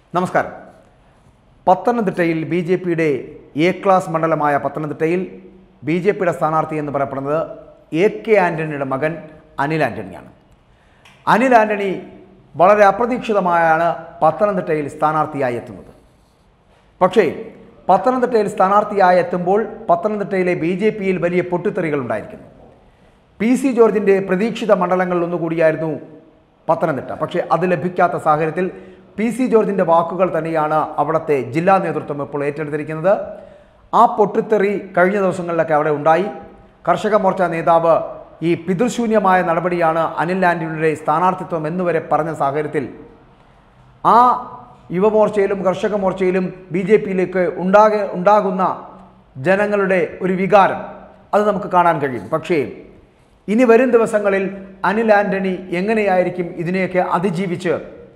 നമസ്കാരം പത്തനംതിട്ടയിൽ B J പിയുടെ എ ക്ലാസ് മണ്ഡലമായ പത്തനംതിട്ടയിൽ ബി ജെ പിയുടെ സ്ഥാനാർത്ഥി എന്ന് പറയപ്പെടുന്നത് എ കെ ആൻ്റണിയുടെ മകൻ അനിൽ ആൻ്റണിയാണ് അനിൽ ആൻ്റണി വളരെ അപ്രതീക്ഷിതമായാണ് പത്തനംതിട്ടയിൽ സ്ഥാനാർത്ഥിയായി എത്തുന്നത് പക്ഷേ പത്തനംതിട്ടയിൽ സ്ഥാനാർത്ഥിയായി എത്തുമ്പോൾ പത്തനംതിട്ടയിലെ ബി ജെ പിയിൽ വലിയ പൊട്ടിത്തെറികൾ ഉണ്ടായിരിക്കുന്നു പി സി ജോർജിൻ്റെ പ്രതീക്ഷിത മണ്ഡലങ്ങളിൽ ഒന്നുകൂടിയായിരുന്നു പത്തനംതിട്ട പക്ഷേ അത് ലഭിക്കാത്ത സാഹചര്യത്തിൽ പി സി ജോർജിൻ്റെ വാക്കുകൾ തന്നെയാണ് അവിടുത്തെ ജില്ലാ നേതൃത്വം ഇപ്പോൾ ഏറ്റെടുത്തിരിക്കുന്നത് ആ പൊട്ടിത്തെറി കഴിഞ്ഞ ദിവസങ്ങളിലൊക്കെ അവിടെ ഉണ്ടായി കർഷക മോർച്ച നേതാവ് ഈ പിതൃശൂന്യമായ നടപടിയാണ് അനിൽ ആൻ്റണിയുടെ സ്ഥാനാർത്ഥിത്വം എന്നുവരെ പറഞ്ഞ സാഹചര്യത്തിൽ ആ യുവമോർച്ചയിലും കർഷക മോർച്ചയിലും ബി ജെ പിയിലേക്ക് ഉണ്ടാകെ ഉണ്ടാകുന്ന ജനങ്ങളുടെ ഒരു വികാരം അത് നമുക്ക് കാണാൻ കഴിയും പക്ഷേ ഇനി വരും ദിവസങ്ങളിൽ അനിൽ ആൻ്റണി എങ്ങനെയായിരിക്കും ഇതിനെയൊക്കെ അതിജീവിച്ച്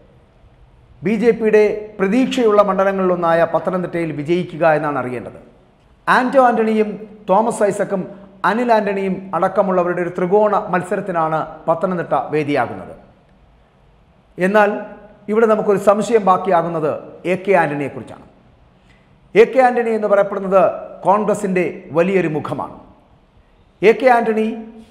ബി ജെ പിയുടെ പ്രതീക്ഷയുള്ള മണ്ഡലങ്ങളിലൊന്നായ പത്തനംതിട്ടയിൽ വിജയിക്കുക എന്നാണ് അറിയേണ്ടത് ആന്റോ ആന്റണിയും തോമസ് ഐസക്കും അനിൽ ആന്റണിയും അടക്കമുള്ളവരുടെ ഒരു ത്രികോണ മത്സരത്തിനാണ് പത്തനംതിട്ട വേദിയാകുന്നത് എന്നാൽ ഇവിടെ നമുക്കൊരു സംശയം ബാക്കിയാകുന്നത് എ കെ ആന്റണിയെക്കുറിച്ചാണ് എ കെ ആന്റണി എന്ന് പറയപ്പെടുന്നത് കോൺഗ്രസിൻ്റെ വലിയൊരു മുഖമാണ് A K Antony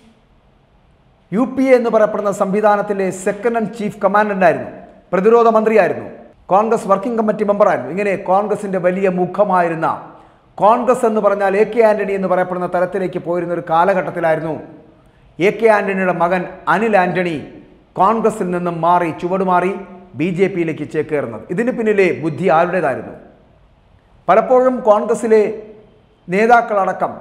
U P A എന്ന് പറയപ്പെടുന്ന സംവിധാനത്തിലെ സെക്കൻഡ് ആൻഡ് ചീഫ് കമാൻഡന്റായിരുന്നു പ്രതിരോധ മന്ത്രിയായിരുന്നു കോൺഗ്രസ് വർക്കിംഗ് കമ്മിറ്റി മെമ്പറായിരുന്നു ഇങ്ങനെ കോൺഗ്രസിന്റെ വലിയ മുഖമായിരുന്ന കോൺഗ്രസ് എന്ന് പറഞ്ഞാൽ എ കെ ആന്റണി എന്ന് പറയപ്പെടുന്ന തലത്തിലേക്ക് പോയിരുന്ന ഒരു കാലഘട്ടത്തിലായിരുന്നു എ കെ ആന്റണിയുടെ മകൻ അനിൽ ആന്റണി കോൺഗ്രസിൽ നിന്നും മാറി ചുവടുമാറി ബി ജെ പിയിലേക്ക് ചേക്കേറുന്നത് ഇതിന് പിന്നിലെ ബുദ്ധി ആരുടേതായിരുന്നു പലപ്പോഴും കോൺഗ്രസിലെ നേതാക്കളടക്കം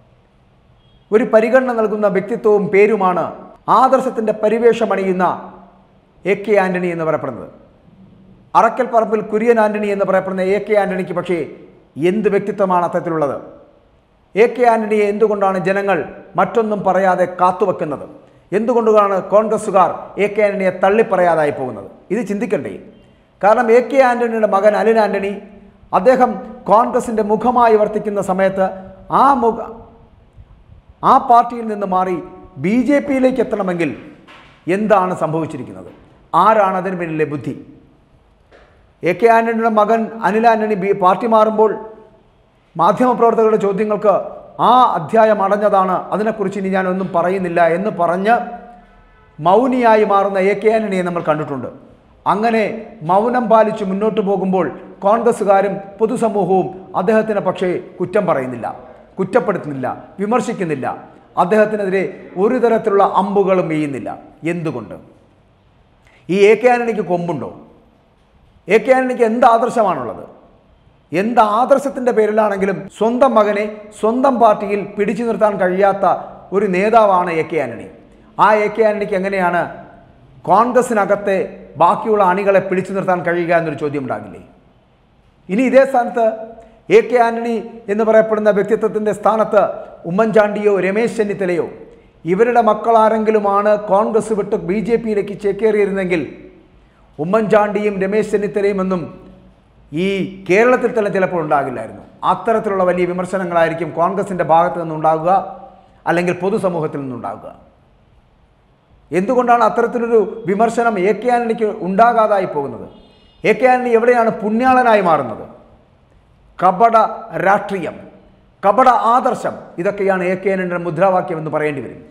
ഒരു പരിഗണന നൽകുന്ന വ്യക്തിത്വവും പേരുമാണ് ആദർശത്തിൻ്റെ പരിവേഷമണിയുന്ന എ കെ ആന്റണി എന്ന് പറയപ്പെടുന്നത് അറക്കൽ പറമ്പിൽ കുര്യൻ ആന്റണി എന്ന് പറയപ്പെടുന്ന എ കെ ആന്റണിക്ക് പക്ഷേ എന്ത് വ്യക്തിത്വമാണ് അത്തരത്തിലുള്ളത് എ കെ ആന്റണിയെ എന്തുകൊണ്ടാണ് ജനങ്ങൾ മറ്റൊന്നും പറയാതെ കാത്തുവെക്കുന്നത് എന്തുകൊണ്ടാണ് കോൺഗ്രസ്സുകാർ എ കെ ആന്റണിയെ തള്ളിപ്പറയാതായി പോകുന്നത് ഇത് ചിന്തിക്കണ്ടേ കാരണം എ കെ ആന്റണിയുടെ മകൻ അനിൽ ആന്റണി അദ്ദേഹം കോൺഗ്രസിൻ്റെ മുഖമായി വർത്തിക്കുന്ന സമയത്ത് ആ മുഖ ആ പാർട്ടിയിൽ നിന്ന് മാറി ബി ജെ പിയിലേക്ക് എത്തണമെങ്കിൽ എന്താണ് സംഭവിച്ചിരിക്കുന്നത് ആരാണ് അതിന് പിന്നിലെ ബുദ്ധി എ കെ ആന്റണിയുടെ മകൻ അനിൽ ആന്റണി ബി പാർട്ടി മാറുമ്പോൾ മാധ്യമപ്രവർത്തകരുടെ ചോദ്യങ്ങൾക്ക് ആ അധ്യായം അടഞ്ഞതാണ് അതിനെക്കുറിച്ച് ഇനി ഞാൻ ഒന്നും പറയുന്നില്ല എന്ന് പറഞ്ഞ് മൗനിയായി മാറുന്ന എ കെ ആന്റണിയെ നമ്മൾ കണ്ടിട്ടുണ്ട് അങ്ങനെ മൗനം പാലിച്ച് മുന്നോട്ട് പോകുമ്പോൾ കോൺഗ്രസ്സുകാരും പൊതുസമൂഹവും അദ്ദേഹത്തിന് പക്ഷേ കുറ്റം പറയുന്നില്ല കുറ്റപ്പെടുത്തുന്നില്ല വിമർശിക്കുന്നില്ല അദ്ദേഹത്തിനെതിരെ ഒരു തരത്തിലുള്ള അമ്പുകളും വീയുന്നില്ല എന്തുകൊണ്ട് ഈ എ കെ ആന്റണിക്ക് കൊമ്പുണ്ടോ എ കെ ആന്റണിക്ക് എന്ത് ആദർശമാണുള്ളത് എന്ത് ആദർശത്തിൻ്റെ പേരിലാണെങ്കിലും സ്വന്തം മകനെ സ്വന്തം പാർട്ടിയിൽ പിടിച്ചു നിർത്താൻ കഴിയാത്ത ഒരു നേതാവാണ് എ കെ ആന്റണി ആ എ കെ ആന്റണിക്ക് എങ്ങനെയാണ് കോൺഗ്രസിനകത്തെ ബാക്കിയുള്ള അണികളെ പിടിച്ചു നിർത്താൻ കഴിയുക എന്നൊരു ചോദ്യം ഉണ്ടാകില്ലേ ഇനി ഇതേ സ്ഥാനത്ത് എ കെ ആന്റണി എന്ന് പറയപ്പെടുന്ന വ്യക്തിത്വത്തിൻ്റെ സ്ഥാനത്ത് ഉമ്മൻചാണ്ടിയോ രമേശ് ചെന്നിത്തലയോ ഇവരുടെ മക്കൾ ആരെങ്കിലുമാണ് കോൺഗ്രസ് വിട്ട് ബി ജെ പിയിലേക്ക് ചേക്കേറിയിരുന്നെങ്കിൽ ഉമ്മൻചാണ്ടിയും രമേശ് ചെന്നിത്തലയും ഒന്നും ഈ കേരളത്തിൽ തന്നെ ചിലപ്പോൾ ഉണ്ടാകില്ലായിരുന്നു അത്തരത്തിലുള്ള വലിയ വിമർശനങ്ങളായിരിക്കും കോൺഗ്രസിൻ്റെ ഭാഗത്തു നിന്നുണ്ടാകുക അല്ലെങ്കിൽ പൊതുസമൂഹത്തിൽ നിന്നുണ്ടാകുക എന്തുകൊണ്ടാണ് അത്തരത്തിലൊരു വിമർശനം എ കെ ആന്റണിക്ക് ഉണ്ടാകാതായി പോകുന്നത് എ കെ ആന്റണി എവിടെയാണ് പുണ്യാളനായി മാറുന്നത് കപട രാഷ്ട്രീയം കപട ആദർശം ഇതൊക്കെയാണ് എ കെ ആന്റണിയുടെ മുദ്രാവാക്യം എന്ന് പറയേണ്ടി വരും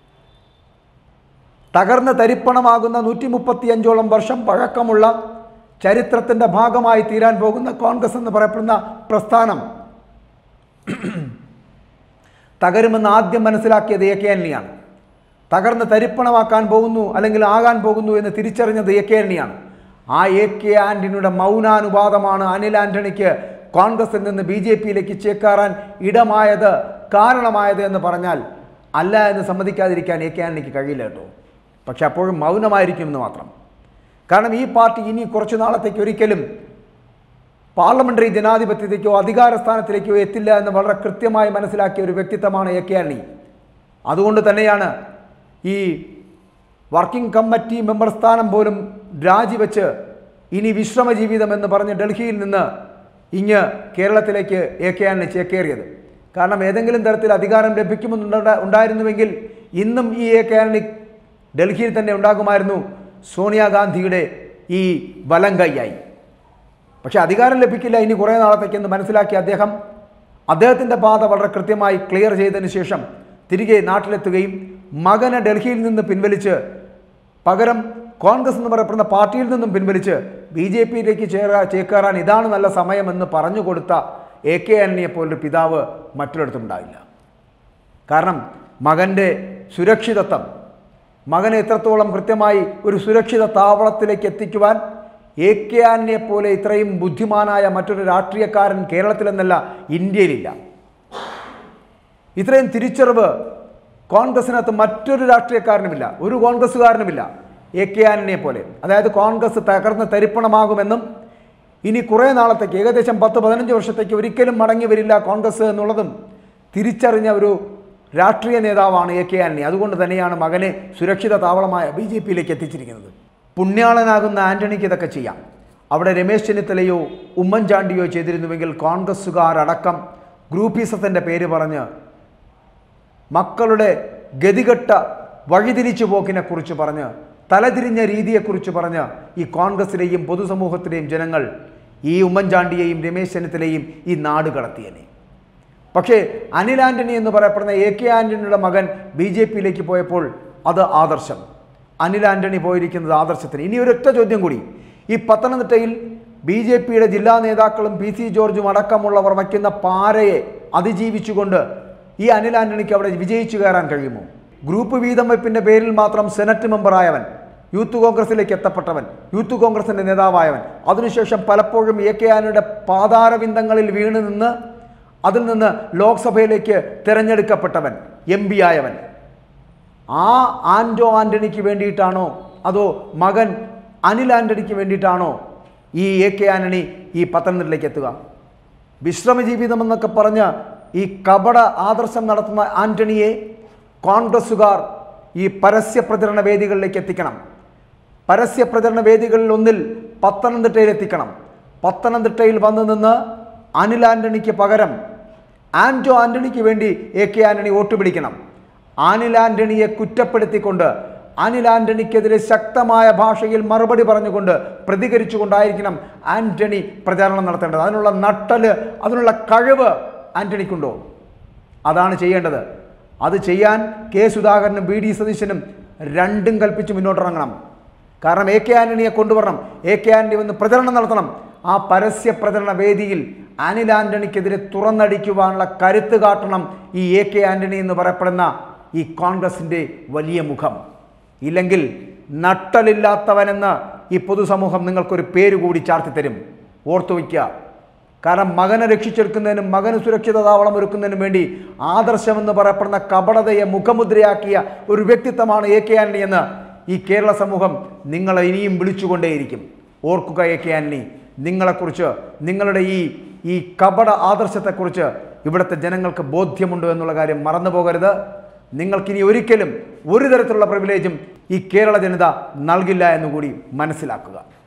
തകർന്ന് തരിപ്പണമാകുന്ന നൂറ്റി മുപ്പത്തിയഞ്ചോളം വർഷം പഴക്കമുള്ള ചരിത്രത്തിൻ്റെ ഭാഗമായി തീരാൻ പോകുന്ന കോൺഗ്രസ് എന്ന് പറയപ്പെടുന്ന പ്രസ്ഥാനം തകരുമെന്ന് ആദ്യം മനസ്സിലാക്കിയത് എ കെ ആന്റണിയാണ് തകർന്ന് തരിപ്പണമാക്കാൻ പോകുന്നു അല്ലെങ്കിൽ ആകാൻ പോകുന്നു എന്ന് തിരിച്ചറിഞ്ഞത് എ കെ ആന്റണിയാണ് ആ എ കെ ആന്റണിയുടെ മൗനാനുവാദമാണ് അനിൽ ആന്റണിക്ക് കോൺഗ്രസിൽ നിന്ന് ബി ജെ പിയിലേക്ക് ചേക്കാറാൻ ഇടമായത് കാരണമായത് എന്ന് പറഞ്ഞാൽ അല്ല എന്ന് സമ്മതിക്കാതിരിക്കാൻ എ കെ ആന്റണിക്ക് കഴിയില്ല കേട്ടോ പക്ഷെ അപ്പോഴും മൗനമായിരിക്കുമെന്ന് മാത്രം കാരണം ഈ പാർട്ടി ഇനി കുറച്ചു നാളത്തേക്ക് ഒരിക്കലും പാർലമെന്ററി ജനാധിപത്യത്തിലേക്കോ അധികാര സ്ഥാനത്തിലേക്കോ എത്തില്ല എന്ന് വളരെ കൃത്യമായി മനസ്സിലാക്കിയ ഒരു വ്യക്തിത്വമാണ് എ കെ ആന്റണി അതുകൊണ്ട് തന്നെയാണ് ഈ വർക്കിംഗ് കമ്മിറ്റി മെമ്പർ സ്ഥാനം പോലും രാജിവെച്ച് ഇനി വിശ്രമ ജീവിതം എന്ന് പറഞ്ഞ് ഡൽഹിയിൽ നിന്ന് ഇങ്ങ് കേരളത്തിലേക്ക് എ കെ ആന്റണി ചേക്കേറിയത് കാരണം ഏതെങ്കിലും തരത്തിൽ അധികാരം ലഭിക്കുമെന്നുണ്ട ഉണ്ടായിരുന്നുവെങ്കിൽ ഇന്നും ഈ എ കെ ആന്റണി ഡൽഹിയിൽ തന്നെ ഉണ്ടാകുമായിരുന്നു സോണിയാഗാന്ധിയുടെ ഈ വലം കൈയായി പക്ഷേ അധികാരം ലഭിക്കില്ല ഇനി കുറേ നാളത്തേക്കെന്ന് മനസ്സിലാക്കിയ അദ്ദേഹം അദ്ദേഹത്തിൻ്റെ പാത വളരെ കൃത്യമായി ക്ലിയർ ചെയ്തതിന് ശേഷം തിരികെ നാട്ടിലെത്തുകയും മകനെ ഡൽഹിയിൽ നിന്ന് പിൻവലിച്ച് പകരം കോൺഗ്രസ് എന്ന് പറയപ്പെടുന്ന പാർട്ടിയിൽ നിന്നും പിൻവലിച്ച് ബി ജെ പിയിലേക്ക് ചേരാ ചേക്കേറാൻ ഇതാണ് നല്ല സമയമെന്ന് പറഞ്ഞു കൊടുത്ത എ കെ ആന്റണിയെ പോലൊരു പിതാവ് മറ്റൊരിടത്തും ഉണ്ടാവില്ല കാരണം മകൻ്റെ സുരക്ഷിതത്വം മകനെ എത്രത്തോളം കൃത്യമായി ഒരു സുരക്ഷിത താവളത്തിലേക്ക് എത്തിക്കുവാൻ എ കെ ആന്റണിയെ പോലെ ഇത്രയും ബുദ്ധിമാനായ മറ്റൊരു രാഷ്ട്രീയക്കാരൻ കേരളത്തിലെന്നല്ല ഇന്ത്യയിലില്ല ഇത്രയും തിരിച്ചറിവ് കോൺഗ്രസിനകത്ത് മറ്റൊരു രാഷ്ട്രീയക്കാരനുമില്ല ഒരു കോൺഗ്രസ്സുകാരനുമില്ല എ കെ ആന്റണിയെ പോലെ അതായത് കോൺഗ്രസ് തകർന്ന് തരിപ്പണമാകുമെന്നും ഇനി കുറേ നാളത്തേക്ക് ഏകദേശം പത്ത് പതിനഞ്ച് വർഷത്തേക്ക് ഒരിക്കലും മടങ്ങി വരില്ല കോൺഗ്രസ് എന്നുള്ളതും തിരിച്ചറിഞ്ഞ ഒരു രാഷ്ട്രീയ നേതാവാണ് എ കെ ആന്റണി അതുകൊണ്ട് തന്നെയാണ് മകനെ സുരക്ഷിത താവളമായ ബി ജെ പിയിലേക്ക് എത്തിച്ചിരിക്കുന്നത് പുണ്യാളനാകുന്ന ആന്റണിക്ക് ഇതൊക്കെ ചെയ്യാം അവിടെ രമേശ് ചെന്നിത്തലയോ ഉമ്മൻചാണ്ടിയോ ചെയ്തിരുന്നുവെങ്കിൽ കോൺഗ്രസ്സുകാരടക്കം ഗ്രൂപ്പീസത്തിൻ്റെ പേര് പറഞ്ഞ് മക്കളുടെ ഗതികെട്ട വഴിതിരിച്ചു പോക്കിനെ കുറിച്ച് പറഞ്ഞ് തലതിരിഞ്ഞ രീതിയെക്കുറിച്ച് പറഞ്ഞ് ഈ കോൺഗ്രസിലെയും പൊതുസമൂഹത്തിലെയും ജനങ്ങൾ ഈ ഉമ്മൻചാണ്ടിയെയും രമേശ് ചെന്നിത്തലയും ഈ നാട് കടത്തിയനെ പക്ഷേ അനിൽ ആന്റണി എന്ന് പറയപ്പെടുന്ന എ കെ ആന്റണിയുടെ മകൻ ബി ജെ പിയിലേക്ക് പോയപ്പോൾ അത് ആദർശം അനിൽ ആന്റണി പോയിരിക്കുന്നത് ആദർശത്തിന് ഇനി ഒരൊറ്റ ചോദ്യം കൂടി ഈ പത്തനംതിട്ടയിൽ ബി ജെ പിയുടെ ജില്ലാ നേതാക്കളും പി സി ജോർജും അടക്കമുള്ളവർ വയ്ക്കുന്ന പാരയെ അതിജീവിച്ചുകൊണ്ട് ഈ അനിൽ ആന്റണിക്ക് അവിടെ വിജയിച്ചു കയറാൻ കഴിയുമോ ഗ്രൂപ്പ് വീതം വയ്പ്പിന്റെ പേരിൽ മാത്രം സെനറ്റ് മെമ്പറായവൻ യൂത്ത് കോൺഗ്രസിലേക്ക് എത്തപ്പെട്ടവൻ യൂത്ത് കോൺഗ്രസിന്റെ നേതാവായവൻ അതിനുശേഷം പലപ്പോഴും എ കെ ആന്റണിയുടെ പാതാരവിന്ദങ്ങളിൽ വീണ് നിന്ന് അതിൽ നിന്ന് ലോക്സഭയിലേക്ക് തിരഞ്ഞെടുക്കപ്പെട്ടവൻ എം പി ആയവൻ ആ ആൻറ്റോ ആൻ്റണിക്ക് വേണ്ടിയിട്ടാണോ അതോ മകൻ അനിൽ ആൻ്റണിക്ക് വേണ്ടിയിട്ടാണോ ഈ എ കെ ആൻ്റണി ഈ പത്തനംതിട്ടയിലേക്ക് എത്തുക വിശ്രമജീവിതം എന്നൊക്കെ പറഞ്ഞ് ഈ കപട ആദർശം നടത്തുന്ന ആൻ്റണിയെ കോൺഗ്രസ്സുകാർ ഈ പരസ്യ പ്രചരണ വേദികളിലേക്ക് എത്തിക്കണം പരസ്യ പ്രചരണ വേദികളിൽ ഒന്നിൽ പത്തനംതിട്ടയിൽ എത്തിക്കണം പത്തനംതിട്ടയിൽ വന്നു നിന്ന് അനിൽ ആൻ്റണിക്ക് പകരം ആൻറ്റോ ആൻ്റണിക്ക് വേണ്ടി എ കെ ആൻ്റണി വോട്ട് പിടിക്കണം അനിൽ ആൻ്റണിയെ കുറ്റപ്പെടുത്തിക്കൊണ്ട് അനിൽ ആൻ്റണിക്കെതിരെ ശക്തമായ ഭാഷയിൽ മറുപടി പറഞ്ഞുകൊണ്ട് പ്രതികരിച്ചുകൊണ്ടായിരിക്കണം ആൻ്റണി പ്രചാരണം നടത്തേണ്ടത് അതിനുള്ള നട്ടല് അതിനുള്ള കഴിവ് ആൻ്റണിക്കുണ്ടോ അതാണ് ചെയ്യേണ്ടത് അത് ചെയ്യാൻ കെ സുധാകരനും ബി ഡി സതീശനും രണ്ടും കൽപ്പിച്ച് മുന്നോട്ടിറങ്ങണം കാരണം എ കെ ആന്റണിയെ കൊണ്ടുവരണം എ കെ ആന്റണി വന്ന് പ്രചരണം നടത്തണം ആ പരസ്യ പ്രചരണ വേദിയിൽ അനിൽ ആന്റണിക്കെതിരെ തുറന്നടിക്കുവാനുള്ള കരുത്ത് കാട്ടണം ഈ എ കെ ആന്റണി എന്ന് പറയപ്പെടുന്ന ഈ കോൺഗ്രസിൻ്റെ വലിയ മുഖം ഇല്ലെങ്കിൽ നട്ടലില്ലാത്തവനെന്ന് ഈ പൊതുസമൂഹം നിങ്ങൾക്കൊരു പേര് കൂടി ചാർത്തി തരും ഓർത്തു വയ്ക്കുക കാരണം മകനെ രക്ഷിച്ചെടുക്കുന്നതിനും മകന് സുരക്ഷിത താവളം ഒരുക്കുന്നതിനും വേണ്ടി ആദർശമെന്ന് പറയപ്പെടുന്ന കപടതയെ മുഖമുദ്രയാക്കിയ ഒരു വ്യക്തിത്വമാണ് എ കെ ആന്റണി എന്ന് ഈ കേരള സമൂഹം നിങ്ങളെ ഇനിയും വിളിച്ചുകൊണ്ടേയിരിക്കും ഓർക്കുക എ കെ ആന്റണി നിങ്ങളെക്കുറിച്ച് നിങ്ങളുടെ ഈ ഈ കപട ആദർശത്തെക്കുറിച്ച് ഇവിടുത്തെ ജനങ്ങൾക്ക് ബോധ്യമുണ്ട് എന്നുള്ള കാര്യം മറന്നു പോകരുത് നിങ്ങൾക്കിനി ഒരിക്കലും ഒരു തരത്തിലുള്ള പ്രിവിലേജും ഈ കേരള ജനത നൽകില്ല എന്നുകൂടി മനസ്സിലാക്കുക